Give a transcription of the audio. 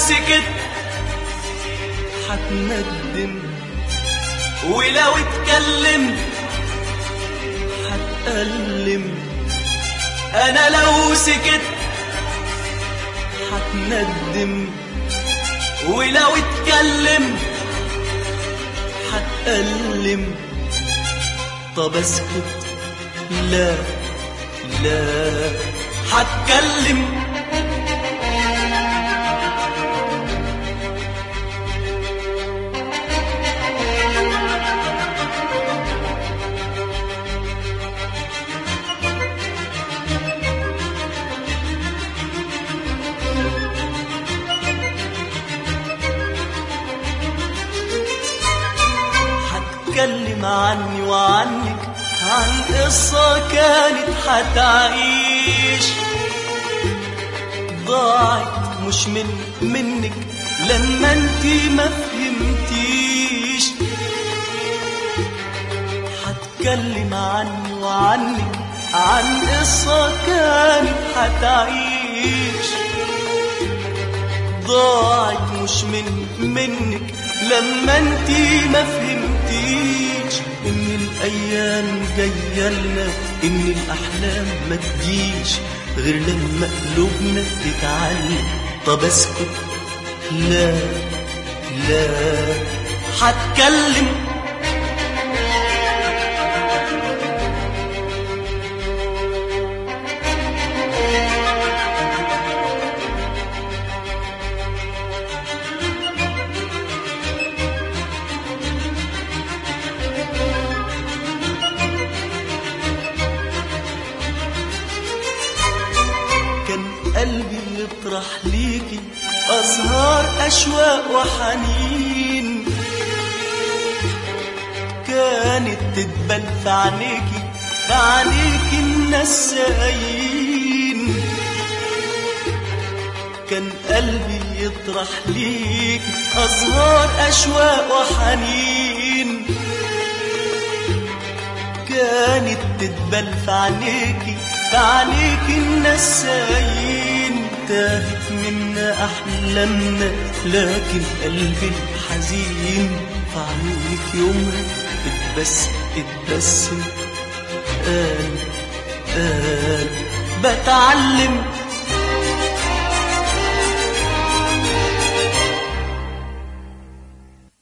سكت هتندم ولو اتكلم هتألم انا لو سكت هتندم ولو اتكلم هتألم طب اسكت لا لا هتكلم هتكلم عني وعنك عن قصة كانت هتعيش ضاعت مش من منك لما انتي ما فهمتيش هتكلم عني وعنك عن قصة كانت هتعيش ضاعت مش من منك لما انتي ما فهمتيش ان الايام جايه لنا ان الاحلام ما تجيش غير لما قلوبنا تتعلم طب اسكت لا لا هتكلم كان قلبي يطرح ليكي أزهار أشواق وحنين كانت تتبل في عينيكي في عينيكي النسايين كان قلبي يطرح ليكي أزهار أشواق وحنين كانت تتبل في عينيكي في عينيكي النسايين تاهت منا أحلامنا لكن قلبي الحزين في عيونك يومها اتبسم اتبسم قال قال بتعلم